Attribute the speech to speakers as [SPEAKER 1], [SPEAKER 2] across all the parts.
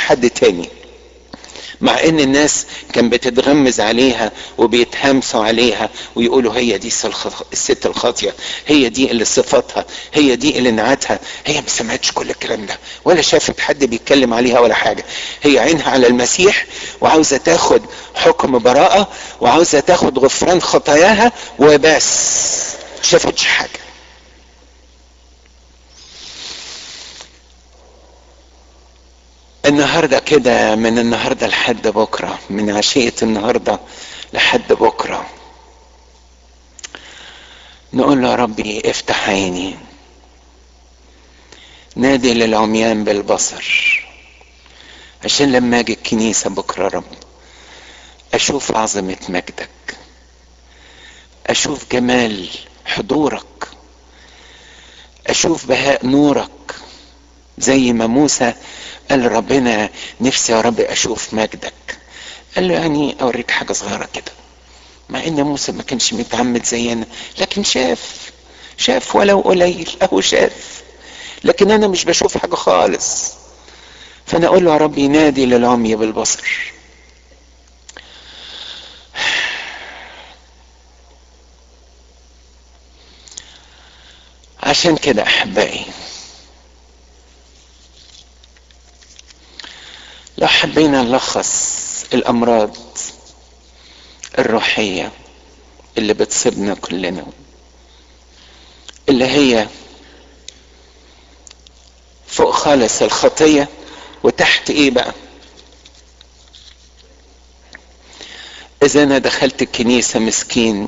[SPEAKER 1] حد تاني مع ان الناس كان بتتغمز عليها وبيتهمسوا عليها ويقولوا هي دي الست الخاطيه هي دي اللي صفاتها هي دي اللي نعتها هي ما سمعتش كل الكلام ده ولا شافت حد بيتكلم عليها ولا حاجه هي عينها على المسيح وعاوزه تاخد حكم براءه وعاوزه تاخد غفران خطاياها وبس شافتش حاجه النهاردة كده من النهاردة لحد بكرة من عشية النهاردة لحد بكرة نقول له يا ربي افتح عيني نادي للعميان بالبصر عشان لما اجي الكنيسة بكرة رب اشوف عظمة مجدك اشوف جمال حضورك اشوف بهاء نورك زي ما موسى قال ربنا نفسي يا رب اشوف مجدك قال له يعني اوريك حاجه صغيره كده مع ان موسى ما كانش متعمد زينا لكن شاف شاف ولو قليل اهو شاف لكن انا مش بشوف حاجه خالص فانا اقول له يا رب ينادي للعمي بالبصر عشان كده احبائي لو حبينا نلخص الامراض الروحيه اللي بتصيبنا كلنا اللي هي فوق خالص الخطيه وتحت ايه بقى اذا انا دخلت الكنيسه مسكين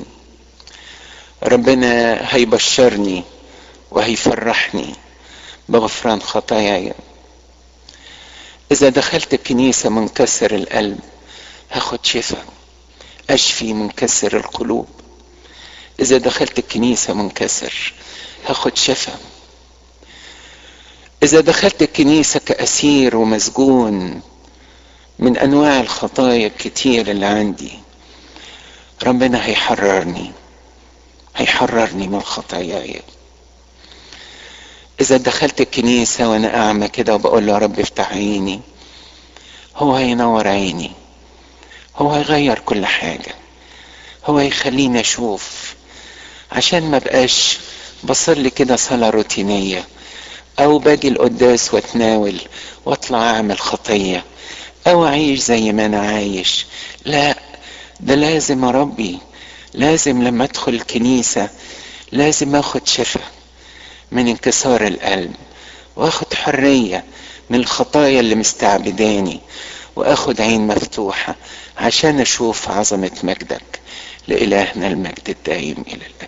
[SPEAKER 1] ربنا هيبشرني وهيفرحني بغفران خطاياي إذا دخلت الكنيسة منكسر القلب هاخد شفاء أشفي منكسر القلوب إذا دخلت الكنيسة منكسر هاخد شفاء إذا دخلت الكنيسة كأسير ومسجون من أنواع الخطايا الكتير اللي عندي ربنا هيحررني هيحررني من خطاياي إذا دخلت الكنيسة وأنا أعمى كده وبقول له يا رب افتح عيني هو هينور عيني هو هيغير كل حاجة هو هيخليني أشوف عشان ما بقاش بصلي كده صلاة روتينية أو باجي القداس واتناول واطلع أعمل خطية أو أعيش زي ما أنا عايش لا ده لازم يا ربي لازم لما أدخل الكنيسة لازم أخد شفاء من انكسار القلب واخد حرية من الخطايا اللي مستعبداني واخد عين مفتوحة عشان اشوف عظمة مجدك لإلهنا المجد الدائم الى الابد